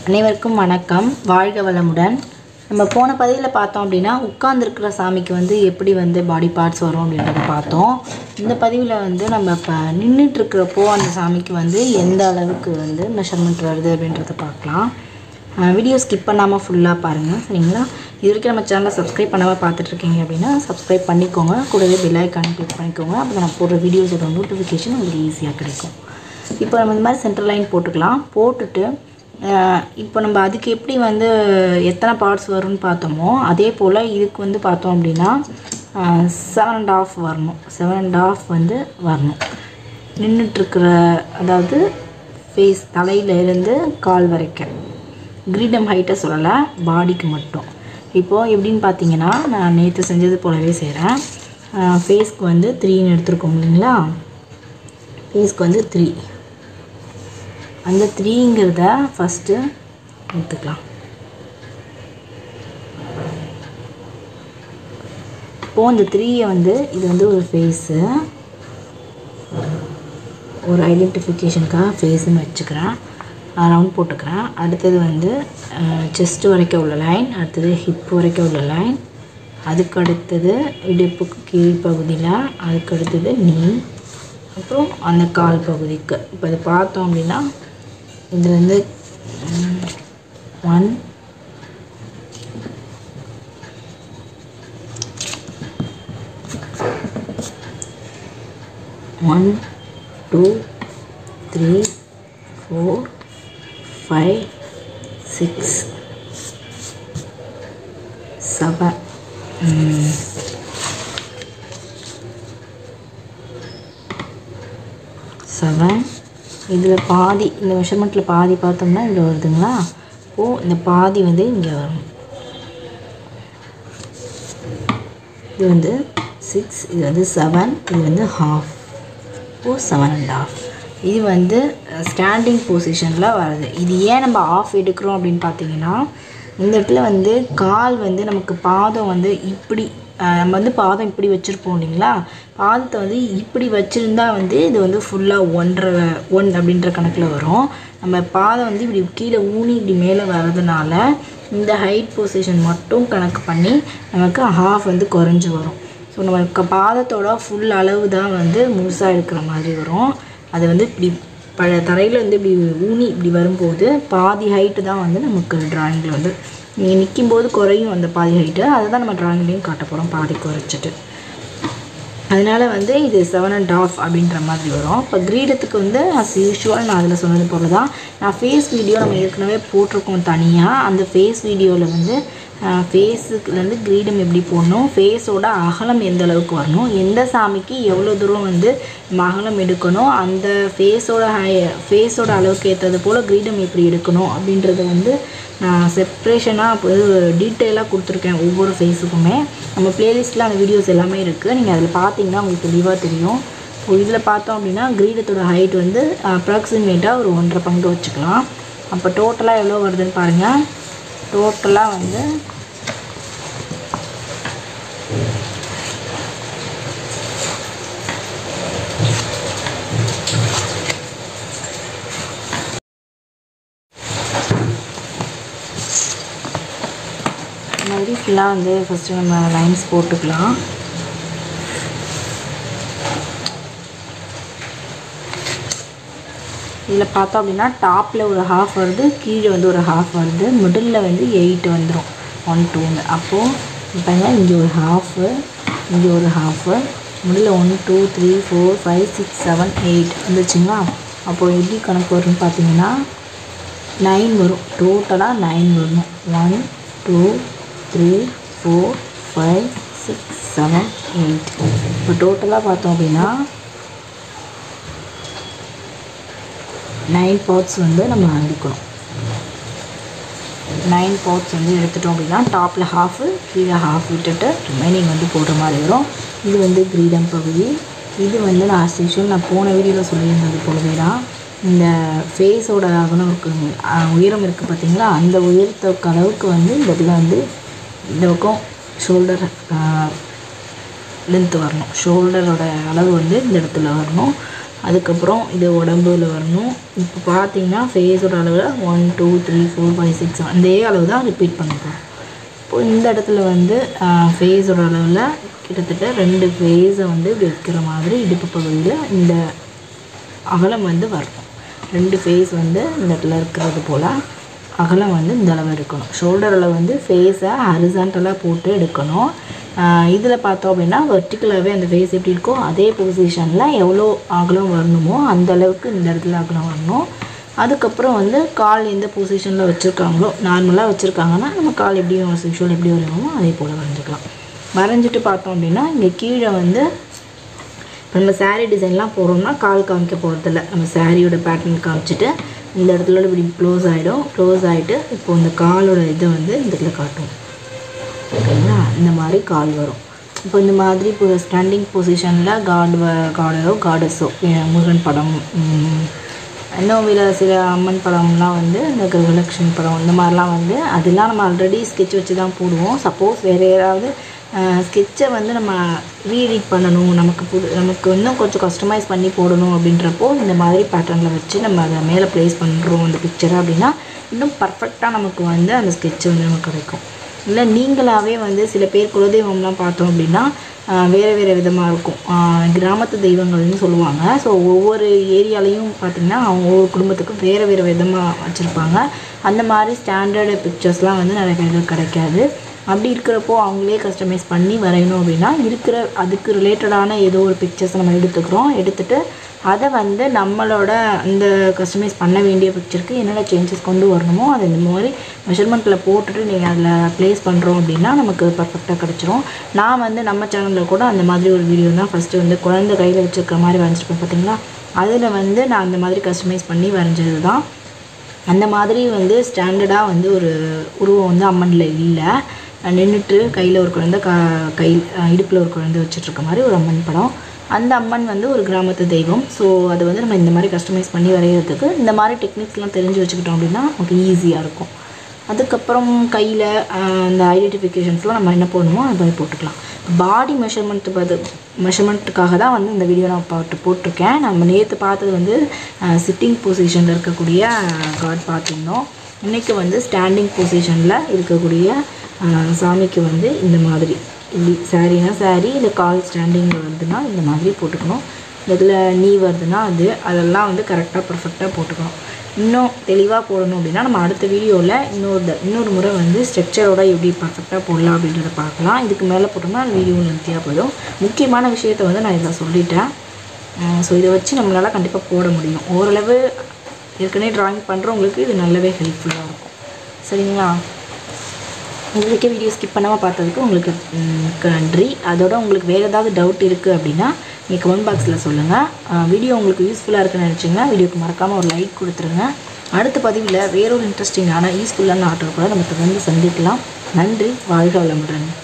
அனைவருக்கும் வணக்கம் வாழ்க வளமுடன் நம்ம போன பதிவில் பார்த்தோம் அப்படின்னா உட்கார்ந்துருக்கிற சாமிக்கு வந்து எப்படி வந்து பாடி பார்ட்ஸ் வரும் அப்படின்றத பார்த்தோம் இந்த பதிவில் வந்து நம்ம இப்போ நின்றுட்டுருக்கிறப்போ அந்த சாமிக்கு வந்து எந்த அளவுக்கு வந்து மெஷர்மெண்ட் வருது அப்படின்றத பார்க்கலாம் வீடியோ ஸ்கிப் பண்ணாமல் ஃபுல்லாக பாருங்கள் சரிங்களா இது வரைக்கும் நம்ம சேனலை சப்ஸ்கிரைப் பண்ணாமல் பார்த்துட்ருக்கீங்க அப்படின்னா சப்ஸ்கிரைப் பண்ணிக்கோங்க கூடவே பெல் ஐக்கான் கிளிக் பண்ணிக்கோங்க அப்போ நான் போடுற வீடியோஸோட நோட்டிஃபிகேஷன் உங்களுக்கு ஈஸியாக கிடைக்கும் இப்போ நம்ம இந்த மாதிரி சென்டர் லைன் போட்டுக்கலாம் போட்டுட்டு அஹ், இப்போ நம்ம அதுக்கு எப்படி வந்து எத்தனை பார்ட்ஸ் வரும்னு பார்த்தோமோ அதே போல் இதுக்கு வந்து பார்த்தோம் அப்படின்னா செவன் அண்ட் ஆஃப் வரணும் செவன் அண்ட் ஆஃப் வந்து வரணும் நின்றுட்டுருக்கிற அதாவது ஃபேஸ் தலையில இருந்து கால் வரைக்கும் கிரீடம் ஹைட்டை சொல்லலை பாடிக்கு மட்டும் இப்போது எப்படின்னு பார்த்தீங்கன்னா நான் நேற்று செஞ்சது போலவே செய்கிறேன் ஃபேஸ்க்கு வந்து த்ரீன்னு எடுத்துருக்கோம் இல்லைங்களா ஃபேஸ்க்கு வந்து த்ரீ அந்த த்ரீங்கிறத ஃபஸ்ட்டு எடுத்துக்கலாம் இப்போது இந்த த்ரீயை வந்து இது வந்து ஒரு ஃபேஸு ஒரு ஐடென்டிஃபிகேஷனுக்காக ஃபேஸுன்னு வச்சுக்கிறேன் ரவுண்ட் போட்டுக்கிறேன் அடுத்தது வந்து செஸ்ட் வரைக்கும் உள்ள லைன் அடுத்தது ஹிப் வரைக்கும் உள்ள லைன் அதுக்கு அடுத்தது இடுப்புக்கு கீழ்ப்பகுதியில் அதுக்கு அடுத்தது நீ அப்புறம் அந்த கால் பகுதிக்கு இப்போ இது பார்த்தோம் அப்படின்னா இதுலேருந்து one one two three four five six seven seven இதில் பாதி இந்த மெஷர்மெண்ட்டில் பாதி பார்த்தோம்னா இதில் வருதுங்களா ஓ இந்த பாதி வந்து இங்கே வரும் இது வந்து சிக்ஸ் இது வந்து செவன் இது வந்து half of seven and half இது வந்து ஸ்டாண்டிங் பொசிஷனில் வருது இது ஏன் நம்ம ஆஃப் எடுக்கிறோம் அப்படின்னு பார்த்தீங்கன்னா இந்த இடத்துல வந்து கால் வந்து நமக்கு பாதம் வந்து இப்படி அஹ், நம்ம வந்து பாதம் இப்படி வச்சுருப்போம் இல்லைங்களா பாதத்தை வந்து இப்படி வச்சுருந்தா வந்து இது வந்து ஃபுல்லாக ஒன்றரை ஒன் அப்படின்ற கணக்கில் வரும் நம்ம பாதம் வந்து இப்படி கீழே ஊனி இப்படி மேலே வர்றதுனால இந்த ஹைட் பொசிஷன் மட்டும் கணக்கு பண்ணி நமக்கு ஹாஃப் வந்து குறைஞ்சி வரும் ஸோ நம்ம க- பாதத்தோட ஃபுல் அளவு தான் வந்து முழுசாக இருக்கிற மாதிரி வரும் அது வந்து இப்படி ப தரையில் வந்து இப்படி ஊனி இப்படி வரும்போது பாதி ஹைட்டு தான் வந்து நமக்கு டிராயிங்கில் வந்து நீங்கள் நிற்கும்போது குறையும் அந்த பாதி ஹைட்டு அதை தான் நம்ம டிராயிங்லேயும் காட்ட போகிறோம் பாதி குறைச்சிட்டு அதனால வந்து இது செவன் அண்ட் ஆஃப் அப்படின்ற மாதிரி வரும் இப்போ கிரீடத்துக்கு வந்து அஸ் யூஷுவல் நான் அதில் சொன்னது போல தான் நான் ஃபேஸ் வீடியோ நம்ம ஏற்கனவே போட்டிருக்கோம் தனியாக அந்த ஃபேஸ் வீடியோவில் வந்து ஃபேஸுக்குலேருந்து கிரீடம் எப்படி போடணும் ஃபேஸோட அகலம் எந்த அளவுக்கு வரணும் எந்த சாமிக்கு எவ்வளோ தூரம் வந்து நம்ம அகலம் எடுக்கணும் அந்த ஃபேஸோட ஹை ஃபேஸோட அளவுக்கு ஏற்றது போல் கிரீடம் எப்படி எடுக்கணும் அப்படின்றத வந்து நான் செப்ரேஷனாக டீட்டெயிலாக கொடுத்துருக்கேன் ஒவ்வொரு ஃபேஸுக்குமே நம்ம பிளேலிஸ்ட்டில் அந்த வீடியோஸ் எல்லாமே இருக்குது நீங்கள் அதில் பார்த்தீங்கன்னா உங்களுக்கு தெளிவாக தெரியும் இப்போ இதில் பார்த்தோம் அப்படின்னா கிரீடத்தோட ஹைட் வந்து அப்ராக்சிமேட்டாக ஒரு ஒன்றரை பங்கு வச்சுக்கலாம் அப்போ டோட்டலாக எவ்வளோ வருதுன்னு பாருங்கள் டோட்டலாக வந்து இந்த மாதிரி ஃபுல்லாக வந்து ஃபஸ்ட்டு நம்ம லைன்ஸ் போட்டுக்கலாம் இதில் பார்த்தோம் அப்படின்னா டாப்பில் ஒரு ஹாஃப் வருது கீழே வந்து ஒரு ஹாஃப் வருது மிடில் வந்து எயிட் வந்துடும் ஒன் டூன்னு அப்போது இப்போ இங்கே ஒரு ஹாஃபு இங்கே ஒரு half middle one two three four five six seven eight வந்துச்சுங்களா அப்போது எப்படி கணக்கு வரும்னு பார்த்தீங்கன்னா நைன் வரும் டோட்டலாக நைன் வரணும் one two three four five six seven eight இப்போ டோட்டலாக பார்த்தோம் அப்படின்னா நைன் பார்ட்ஸ் வந்து நம்ம எடுக்கணும் நைன் பார்ட்ஸ் வந்து எடுத்துட்டோம் அப்படின்னா டாப்பில் ஹாஃபு கீழே ஹாஃப் விட்டுட்டு ரிமைனிங் வந்து போடுற மாதிரி வரும் இது வந்து கிரீடம் பகுதி இது வந்து நான் as usual நான் போன வீடியோவில் சொல்லியிருந்தது போலவே தான் இந்த ஃபேஸோட அகலம் இருக்கு அஹ் உயரம் இருக்குது பார்த்தீங்களா அந்த உயரத்துக்கு அளவுக்கு வந்து இந்த இடத்துல வந்து இந்த பக்கம் ஷோல்டர் லென்த் வரணும் ஷோல்டரோட அளவு வந்து இந்த இடத்துல வரணும் அதுக்கப்புறம் இது உடம்புல வரணும் இப்போ பார்த்தீங்கன்னா ஃபேஸோட அளவில் one two three four five six அதே அளவு தான் ரிப்பீட் பண்ணிப்போம் இப்போ இந்த இடத்துல வந்து ஃபேஸோட அளவில் கிட்டத்தட்ட ரெண்டு ஃபேஸை வந்து இப்படி வைக்கிற மாதிரி இடுப்பு பகுதியில் இந்த அகலம் வந்து வரணும் ரெண்டு ஃபேஸ் வந்து இந்த இடத்துல இருக்கிறது போல் அகலம் வந்து இந்த அளவு இருக்கணும் ஷோல்டர் அளவு வந்து ஃபேஸை ஹரிசாண்டலாக போட்டு எடுக்கணும் இதில் பார்த்தோம் அப்படின்னா வெர்டிக்கலாகவே அந்த ஃபேஸ் எப்படி இருக்கோ அதே பொசிஷனில் எவ்வளோ அகலம் வரணுமோ அந்த அளவுக்கு இந்த இடத்துல அகலம் வரணும் அதுக்கப்புறம் வந்து கால் எந்த பொசிஷனில் வச்சுருக்காங்களோ நார்மலாக வச்சுருக்காங்கன்னா நம்ம கால் எப்படி விஷுவல் எப்படி வரையணுமோ அதே போல் வரைஞ்சிக்கலாம் வரைஞ்சிட்டு பார்த்தோம் அப்படின்னா இங்கே கீழே வந்து இப்போ நம்ம saree டிசைன்லாம் போடுறோம்னா கால் காமிக்க போகிறதில்ல நம்ம சாரியோட பேட்டர்ன் காமிச்சிட்டு இந்த இடத்துல இப்படி க்ளோஸ் ஆகிடும் க்ளோஸ் ஆகிட்டு இப்போ இந்த காலோட இதை வந்து இந்த இடத்துல காட்டும் ஓகேங்களா இந்த மாதிரி கால் வரும் இப்போ இந்த மாதிரி இப்போ ஸ்டாண்டிங் பொசிஷனில் காட் காடரோ காடஸோ முருகன் படம் உம், இன்னும் சில சில அம்மன் படம்லாம் வந்து இந்த கிரகலட்சுமி படம் இந்த மாதிரிலாம் வந்து அதெல்லாம் நம்ம ஆல்ரெடி ஸ்கெட்ச் வச்சு தான் போடுவோம் சப்போஸ் வேறு யாராவது ஸ்கெட்சை வந்து நம்ம ரீரீட் பண்ணணும் நமக்கு புது நமக்கு இன்னும் கொஞ்சம் கஸ்டமைஸ் பண்ணி போடணும் அப்படின்றப்போ இந்த மாதிரி பேட்டர்னில் வச்சு நம்ம அதை மேலே ப்ளேஸ் பண்ணுறோம் அந்த பிக்சரை அப்படின்னா இன்னும் பர்ஃபெக்டாக நமக்கு வந்து அந்த ஸ்கெட்ச் வந்து நமக்கு கிடைக்கும் இல்லை நீங்களாகவே வந்து சில பேர் குலதெய்வம்லாம் பார்த்தோம் அப்படின்னா ஆஹ் வேறு வேறு விதமாக இருக்கும் ஆஹ் கிராமத்து தெய்வங்கள்னு சொல்லுவாங்க ஸோ ஒவ்வொரு ஏரியாலையும் பார்த்திங்கன்னா அவங்க ஒவ்வொரு குடும்பத்துக்கும் வேறு வேறு விதமாக வச்சுருப்பாங்க அந்த மாதிரி ஸ்டாண்டர்டு பிக்சர்ஸ்லாம் வந்து நிறைய பேருக்கு கிடைக்காது அப்படி இருக்கிறப்போ அவங்களே கஸ்டமைஸ் பண்ணி வரையணும் அப்படின்னா இருக்கிற அதுக்கு ரிலேட்டடான ஏதோ ஒரு பிக்சர்ஸ் நம்ம எடுத்துக்கிறோம் எடுத்துட்டு அதை வந்து நம்மளோட அந்த கஸ்டமைஸ் பண்ண வேண்டிய பிக்சருக்கு என்னென்ன சேஞ்சஸ் கொண்டு வரணுமோ அதை இந்த மாதிரி மெஷர்மெண்ட்டில் போட்டுட்டு நீங்கள் அதில் ப்ளேஸ் பண்ணுறோம் அப்படின்னா நமக்கு பர்ஃபெக்டாக கிடச்சிரும் நான் வந்து நம்ம சேனலில் கூட அந்த மாதிரி ஒரு வீடியோ தான் ஃபஸ்ட்டு வந்து குழந்தை கையில் வச்சுருக்கிற மாதிரி வரைஞ்சிருப்பேன் பார்த்தீங்களா அதில் வந்து நான் அந்த மாதிரி கஸ்டமைஸ் பண்ணி வரைஞ்சது தான் அந்த மாதிரி வந்து ஸ்டாண்டர்டாக வந்து ஒரு உருவம் வந்து அம்மனில் இல்லை நின்றுட்டு கையில் ஒரு குழந்தை கா கை இடுப்பில் ஒரு குழந்தை வச்சுட்ருக்க மாதிரி ஒரு அம்மன் படம் அந்த அம்மன் வந்து ஒரு கிராமத்து தெய்வம் ஸோ அது வந்து நம்ம இந்த மாதிரி கஸ்டமைஸ் பண்ணி வரைகிறதுக்கு இந்த மாதிரி டெக்னிக்ஸ்லாம் தெரிஞ்சு வச்சுக்கிட்டோம் அப்படின்னா நமக்கு ஈஸியாக இருக்கும் அதுக்கப்புறம் கையில் அந்த ஐடென்டிஃபிகேஷன்ஸ்லாம் நம்ம என்ன போடணுமோ அது மாதிரி போட்டுக்கலாம் பாடி மெஷர்மெண்ட் பார்த்து மெஷர்மெண்ட்டுக்காக தான் வந்து இந்த வீடியோ நான் பாட்டு போட்டிருக்கேன் நம்ம நேற்று பார்த்தது வந்து சிட்டிங் பொசிஷனில் இருக்கக்கூடிய காட் பார்த்துருந்தோம் இன்றைக்கி வந்து ஸ்டாண்டிங் பொசிஷனில் இருக்கக்கூடிய ஆஹ், சாமிக்கு வந்து இந்த மாதிரி இப்படி சாரீனா சாரீ இல்லை கால் ஸ்டாண்டிங்கில் வருதுன்னா இந்த மாதிரி போட்டுக்கணும் இதில் நீ வருதுன்னா அது அதெல்லாம் வந்து கரெக்டாக பர்ஃபெக்டாக போட்டுக்கணும் இன்னும் தெளிவாக போடணும் அப்படின்னா நம்ம அடுத்த வீடியோவில் இன்னொரு த- இன்னொரு முறை வந்து ஸ்ட்ரக்சரோட எப்படி பர்ஃபெக்டாக போடலாம் அப்படின்றத பார்க்கலாம் இதுக்கு மேலே போட்டோம்னா வீடியோ லென்த்தியாக போயிடும் முக்கியமான விஷயத்தை வந்து நான் இதில் சொல்லிட்டேன் ஸோ இதை வச்சு நம்மளால் கண்டிப்பாக போட முடியும் ஓரளவு ஏற்கனவே ட்ராயிங் பண்ணுறவங்களுக்கு இது நல்லாவே ஹெல்ப்ஃபுல்லாக இருக்கும் சரிங்களா இது வரைக்கும் வீடியோ ஸ்கிப் பண்ணாமல் பார்த்ததுக்கு உங்களுக்கு ம், க- நன்றி அதோட உங்களுக்கு வேறு ஏதாவது டவுட் இருக்குது அப்படின்னா நீங்கள் கமெண்ட் பாக்ஸில் சொல்லுங்கள் வீடியோ உங்களுக்கு யூஸ்ஃபுல்லாக இருக்குன்னு நினச்சிங்கன்னா வீடியோக்கு மறக்காமல் ஒரு லைக் கொடுத்துருங்க அடுத்த பதிவில் வேறொரு இன்ட்ரெஸ்டிங்கான யூஸ்ஃபுல்லான ஆர்டர் கூட நம்ம தொடர்ந்து சந்திக்கலாம் நன்றி வாழ்க வளமுடன்